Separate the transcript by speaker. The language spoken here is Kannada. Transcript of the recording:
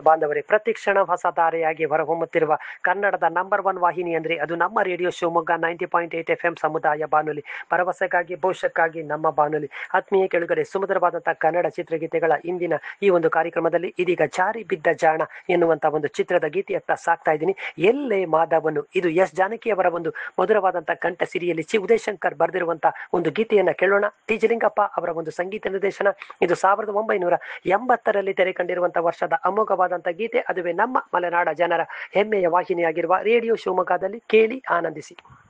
Speaker 1: ಬಾಂಧವರೇ ಪ್ರತಿ ಕ್ಷಣ ಹೊಸ ಧಾರೆಯಾಗಿ ಹೊರಹೊಮ್ಮುತ್ತಿರುವ ಕನ್ನಡದ ನಂಬರ್ ಒನ್ ವಾಹಿನಿ ಅಂದ್ರೆ ಅದು ನಮ್ಮ radio Shivamogga ninety point eight F M ಸಮುದಾಯ ಬಾನುಲಿ ಭರವಸೆಗಾಗಿ ಭವಿಷ್ಯಕ್ಕಾಗಿ ನಮ್ಮ ಬಾನುಲಿ ಆತ್ಮೀಯ ಕೆಳಗಡೆ ಸುಮಧುರವಾದಂತಹ ಕನ್ನಡ ಚಿತ್ರಗೀತೆಗಳ ಇಂದಿನ ಈ ಒಂದು ಕಾರ್ಯಕ್ರಮದಲ್ಲಿ ಇದೀಗ ಜಾರಿ ಬಿದ್ದ ಜಾಣ ಎನ್ನುವಂತ ಒಂದು ಚಿತ್ರದ ಗೀತೆಯತ್ತ ಸಾಕ್ತಾ ಇದ್ದೀನಿ ಎಲ್ಲೇ ಮಾಧವನು ಇದು ಎಸ್ ಜಾನಕಿ ಅವರ ಒಂದು ಮಧುರವಾದಂತಹ ಕಂಠ ಸಿರಿಯಲ್ಲಿ ಚಿ ಉದಯಶಂಕರ್ ಬರೆದಿರುವಂತಹ ಒಂದು ಗೀತೆಯನ್ನ ಕೇಳೋಣ ಟಿ ಜಿ ಲಿಂಗಪ್ಪ ಅವರ ಒಂದು ಸಂಗೀತ ನಿರ್ದೇಶನ ಇದು ಸಾವಿರದ ಒಂಬೈನೂರ ಎಂಬತ್ತರಲ್ಲಿ ತೆರೆ ಕಂಡಿರುವಂತಹ ವರ್ಷದ ಅಮೋಘವಾದಂತಹ ಗೀತೆ ಅದುವೇ ನಮ್ಮ ಮಲೆನಾಡ ಜನರ ಹೆಮ್ಮೆಯ ವಾಹಿನಿಯಾಗಿರುವ ರೇಡಿಯೋ ಶಿವಮೊಗ್ಗದಲ್ಲಿ ಕೇಳಿ ಆನಂದಿಸಿ